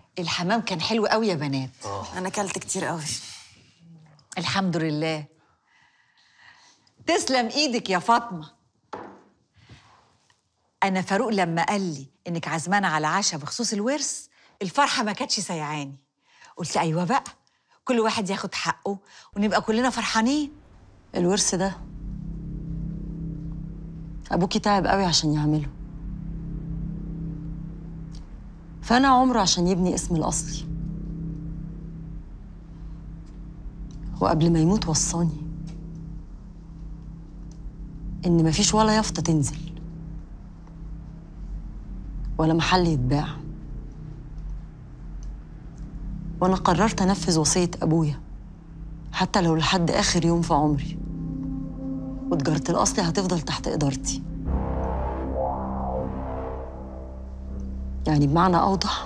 الحمام كان حلو قوي يا بنات انا اكلت كتير قوي الحمد لله تسلم ايدك يا فاطمه انا فاروق لما قال لي انك عزمانه على عشاء بخصوص الورث الفرحه ما كانتش سيعاني قلت ايوه بقى كل واحد ياخد حقه ونبقى كلنا فرحانين الورث ده ابوكي تعب قوي عشان يعمله فانا عمره عشان يبني اسم الاصلي وقبل ما يموت وصاني ان مفيش ولا يافطه تنزل ولا محل يتباع وانا قررت انفذ وصيه ابويا حتى لو لحد اخر يوم في عمري وتجاره الاصلي هتفضل تحت ادارتي يعني بمعنى اوضح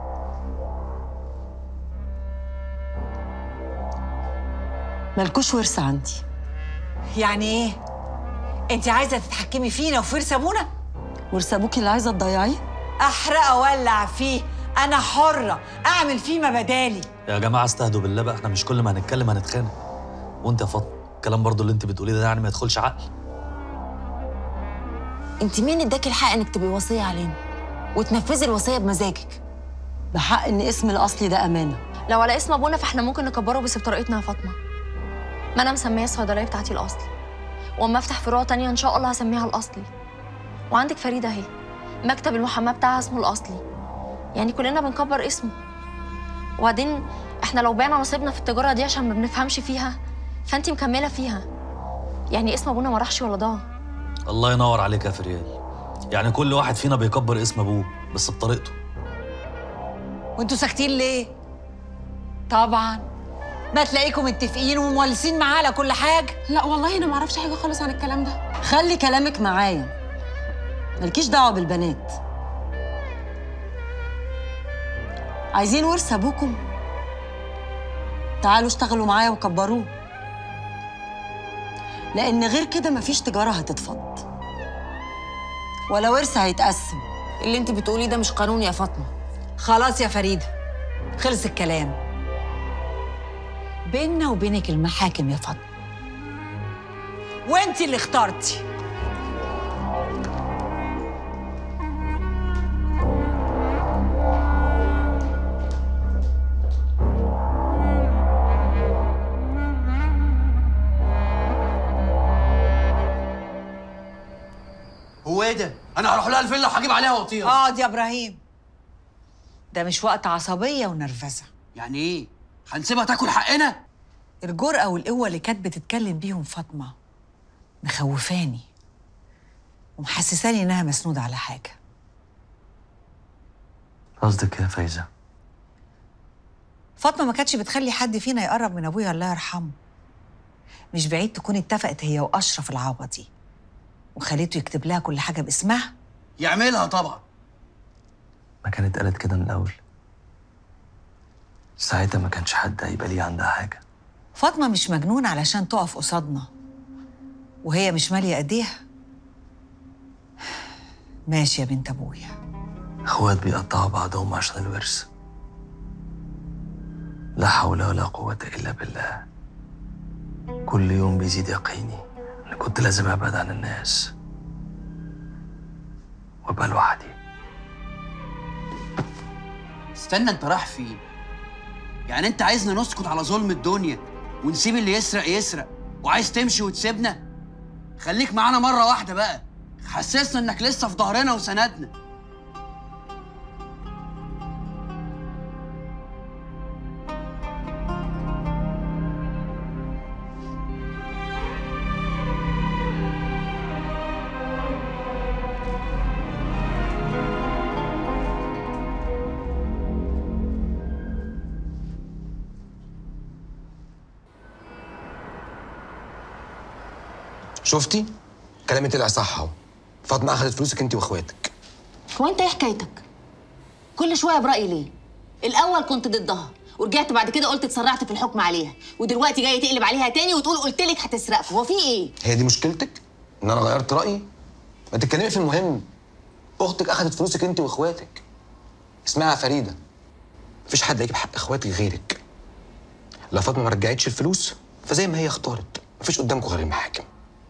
ملكوش ورث عندي يعني ايه انت عايزه تتحكمي فينا وفي ورث ابونا ورث ابوكي اللي عايزه تضيعيه احرق اولع فيه انا حره اعمل فيه ما بدالي يا جماعه استهدوا بالله بقى احنا مش كل ما هنتكلم هنتخانق وانت يا فاطمه الكلام برضو اللي انت بتقوليه ده يعني ما يدخلش عقل انت مين اداكي الحق انك تبقي وصيه علينا وتنفذي الوصيه بمزاجك بحق ان اسم الاصلي ده امانه لو على اسم ابونا فاحنا ممكن نكبره بس بطريقتنا يا فاطمه ما انا مسميه الصيدليه بتاعتي الاصلي واما افتح فروع تانية ان شاء الله هسميها الاصلي وعندك فريده اهي مكتب المحاماه بتاعها اسمه الاصلي يعني كلنا بنكبر اسمه وبعدين احنا لو بعنا نصيبنا في التجاره دي عشان ما بنفهمش فيها فانت مكمله فيها يعني اسم ابونا ما راحش ولا ضاع الله ينور عليك يا فريال يعني كل واحد فينا بيكبر اسم ابوه بس بطريقته وانتوا ساكتين ليه طبعا ما تلاقيكم متفقين ومولسين معاه على كل حاجه لا والله انا ما اعرفش حاجه خالص عن الكلام ده خلي كلامك معايا مالكيش دعوه بالبنات عايزين ورث ابوكم تعالوا اشتغلوا معايا وكبروه لان غير كده مفيش تجاره هتتفض ولا ورث هيتقسم اللي انت بتقوليه ده مش قانون يا فاطمه خلاص يا فريده خلص الكلام بيننا وبينك المحاكم يا فاطمه وانت اللي اخترتي هو ايه ده؟ انا هروح لها الفيلا وهجيب عليها وطيره اقعد يا ابراهيم ده مش وقت عصبيه ونرفزه يعني ايه؟ هنسيبها تاكل حقنا؟ الجرأة والقوة اللي كانت بتتكلم بيهم فاطمة مخوفاني ومحسساني إنها مسنودة على حاجة قصدك إيه يا فايزه فاطمة ما كانتش بتخلي حد فينا يقرب من أبويا الله يرحمه مش بعيد تكون اتفقت هي وأشرف العوضي وخليته يكتب لها كل حاجة باسمها يعملها طبعا ما كانت قالت كده من الاول ساعتها ما كانش حد هيبقى ليه عندها حاجه فاطمة مش مجنونة علشان تقف قصادنا وهي مش مالية ايديها ماشي يا بنت أبويا اخوات بيقطعوا بعضهم عشان الورث لا حول ولا قوة إلا بالله كل يوم بيزيد يقيني إن كنت لازم أبعد عن الناس وأبقى لوحدي استنى انت رايح فين؟ يعني انت عايزنا نسكت على ظلم الدنيا ونسيب اللي يسرق يسرق وعايز تمشي وتسيبنا؟ خليك معانا مرة واحدة بقى حسسنا انك لسه في ظهرنا وسندنا شفتي؟ كلامي طلع صح اهو فاطمه اخذت فلوسك انت واخواتك هو انت ايه حكايتك كل شويه برايي ليه الاول كنت ضدها ورجعت بعد كده قلت اتسرعت في الحكم عليها ودلوقتي جاي تقلب عليها تاني وتقول قلت لك هتسرقكم هو في ايه هي دي مشكلتك؟ ان انا غيرت رايي؟ ما تتكلمي في المهم اختك اخذت فلوسك انت واخواتك اسمها فريده مفيش حد هيجيب حق اخواتي غيرك لا فاطمه ما رجعتش الفلوس فزي ما هي اختارت مفيش قدامكم غير المحاكم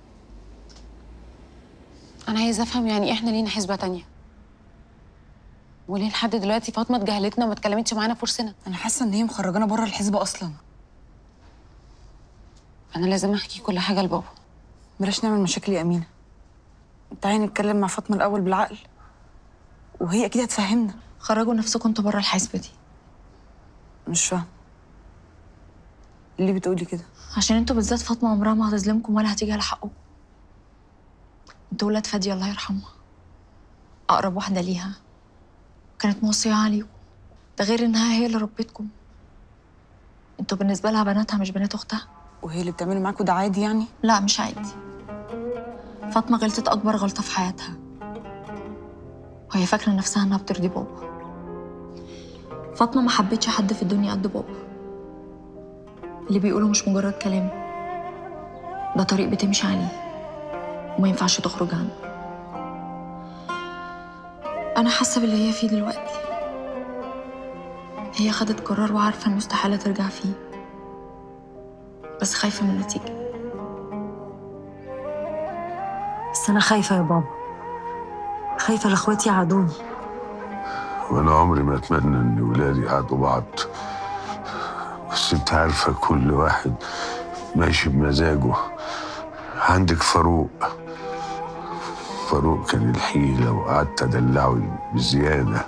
انا عايزه افهم يعني احنا لينا حسبه تانية وليه لحد دلوقتي فاطمه اتجاهلتنا وما اتكلمتش معانا في ورثنا انا حاسه ان هي مخرجانا بره الحزب اصلا انا لازم احكي كل حاجه لبابا بلاش نعمل مشاكل يا امينه تعالي نتكلم مع فاطمه الاول بالعقل وهي اكيد هتفهمنا خرجوا نفسكم انتوا بره الحسبه دي مش فاهم ليه بتقولي كده عشان انتوا بالذات فاطمه عمرها ما هتظلمكم ولا هتيجي على حقكم انتوا ولاد فاديه الله يرحمها اقرب واحده ليها كانت موصيه عليكم ده غير انها هي اللي ربتكم انتوا بالنسبه لها بناتها مش بنات اختها وهي اللي بتعمله معاكوا ده عادي يعني لا مش عادي فاطمه غلطت اكبر غلطه في حياتها وهي فاكره نفسها انها بترضي بابا فاطمه ما حبتش حد في الدنيا قد بابا اللي بيقوله مش مجرد كلام ده طريق بتمشي عليه وما ينفعش تخرج عنه انا حاسه باللي هي فيه دلوقتي هي خدت قرار وعارفه انه استحاله ترجع فيه بس خايفه من النتيجه بس انا خايفه يا بابا خايفه لاخواتي يعادوني وانا عمري ما اتمنى ان ولادي يعادوا بعض بس انت عارفه كل واحد ماشي بمزاجه عندك فاروق فاروق كان الحيلة وقعدت أدلعه بزيادة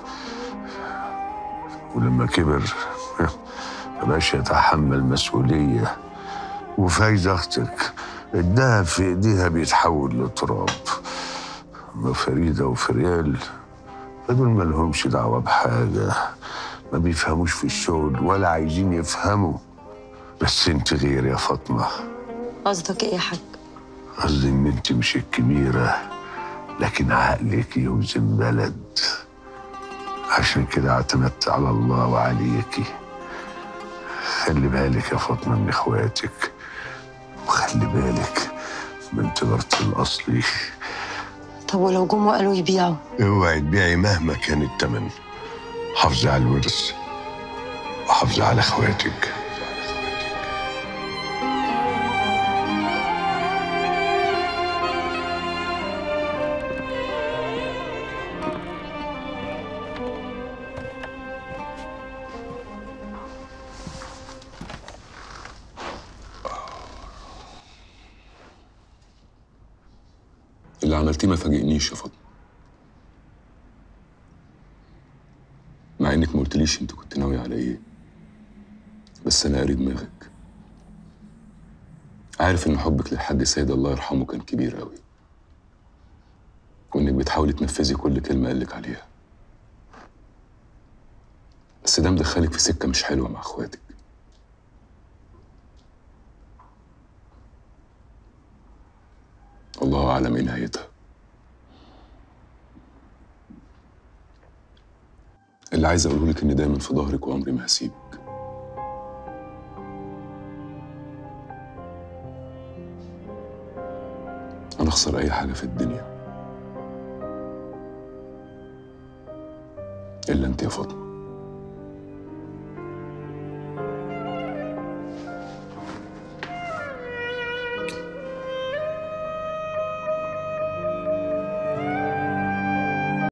ولما كبر مبقاش يتحمل مسؤولية وفايزة أختك الدهب في إيديها بيتحول لتراب أما فريدة وفريال فدول مالهمش دعوة بحاجة ما بيفهموش في الشغل ولا عايزين يفهموا بس انت غير يا فاطمة قصدك ايه يا حاج قصدي ان انت مش الكبيرة لكن عقلك يوزن بلد عشان كده اعتمدت على الله وعليكي خلي بالك يا فاطمة من اخواتك وخلي بالك من تجارة الأصلي طب ولو جم وقالوا يبيعوا اوعي تبيعي مهما كان التمن حافظي على الورث وحافظي على اخواتك اللي عملتيه ما فاجئنيش يا فاطمه مع انك ما قلتليش انت كنت ناوي على ايه بس انا قاري دماغك عارف ان حبك للحاج سيد الله يرحمه كان كبير قوي وانك بتحاولي تنفذي كل كلمه قالك عليها بس ده مدخلك في سكه مش حلوه مع اخواتك الله اعلم ايه نهايتها اللي عايز اقوله لك اني دايما في ظهرك وعمري ما هسيبك انا اخسر اي حاجه في الدنيا الا انت يا فاطمه